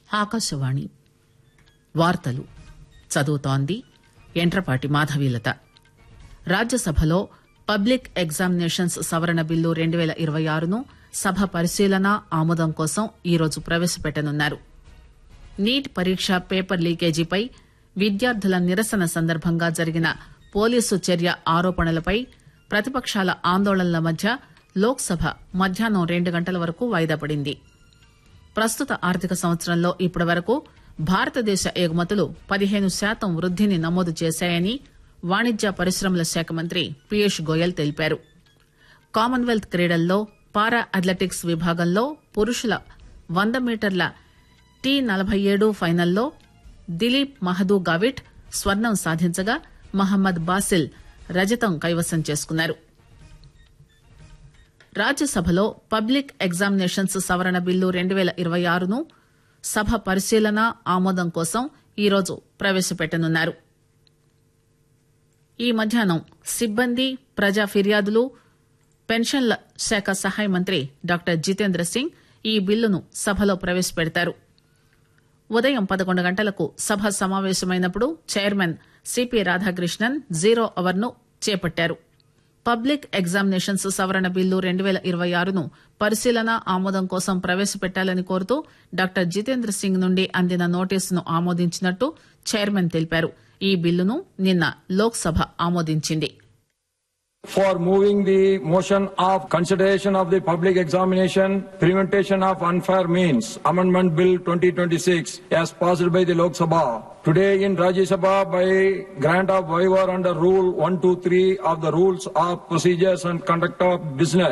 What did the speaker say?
ఆకాశవాణి వార్తలు చదువుతోంది ఎంట్రపాటి మాధవీలత రాజ్యసభలో పబ్లిక్ ఎగ్జామినేషన్స్ సవరణ బిల్లు రెండు పేల ఇరవై ఆరును సభ పరిశీలన ఆమోదం కోసం ఈరోజు ప్రవేశపెట్టనున్నారు నీట్ పరీక్ష పేపర్ లీకేజీపై విద్యార్థుల నిరసన సందర్భంగా జరిగిన పోలీసు చర్య ఆరోపణలపై ప్రతిపక్షాల ఆందోళనల మధ్య లోక్ సభ మధ్యాహ్నం రెండు గంటల వరకు వాయిదా పడింది ప్రస్తుత ఆర్థిక సంవత్సరంలో ఇప్పటి వరకు భారతదేశ ఎగుమతులు పదిహేను శాతం వృద్దిని నమోదు చేశాయని వాణిజ్య పరిశ్రమల శాఖ మంత్రి పీయూష్ గోయల్ తెలిపారు కామన్వెల్త్ క్రీడల్లో పారా అథ్లెటిక్స్ విభాగంలో పురుషుల వంద మీటర్ల టీ నలభై ఏడు ఫైనల్లో దిలీప్ మహదూ గావిట్ స్వర్ణం సాధించగా మహమ్మద్ బాసిల్ రజతం కైవసం చేసుకున్నారు రాజ్యసభలో పబ్లిక్ ఎగ్జామినేషన్స్ సవరణ బిల్లు రెండు పేల ఇరవై ఆరును సభ పరిశీలన ఆమోదం కోసం ఈరోజు ప్రవేశపెట్టనున్నారు ఈ మధ్యాహ్నం సిబ్బంది ప్రజా ఫిర్యాదులు పెన్షన్ల శాఖ సహాయ మంత్రి డాక్టర్ జితేంద్ర సింగ్ ఈ బిల్లును సభలో ప్రవేశపెడతారు ఉదయం పదకొండు గంటలకు సభ సమావేశమైనప్పుడు chairman CP Radhakrishnan zero hour ను చేపట్టారు పబ్లిక్ ఎగ్జామినేషన్స్ సవరణ బిల్లు రెండు పేల ఇరవై ఆరును పరిశీలన ఆమోదం కోసం ప్రవేశపెట్టాలని కోరుతూ డాక్టర్ జితేంద్ర సింగ్ నుండి అందిన నోటీసును ఆమోదించినట్టు చైర్మన్ తెలిపారు ఈ బిల్లును నిన్న లోక్ సభ ఆమోదించింది for moving the motion of consideration of the public examination, prevention of unfair means, Amendment Bill 2026 as passed by the Lok Sabha. Today in Rajya Sabha by grant of waiver under Rule 123 of the Rules of Procedures and Conduct of Business.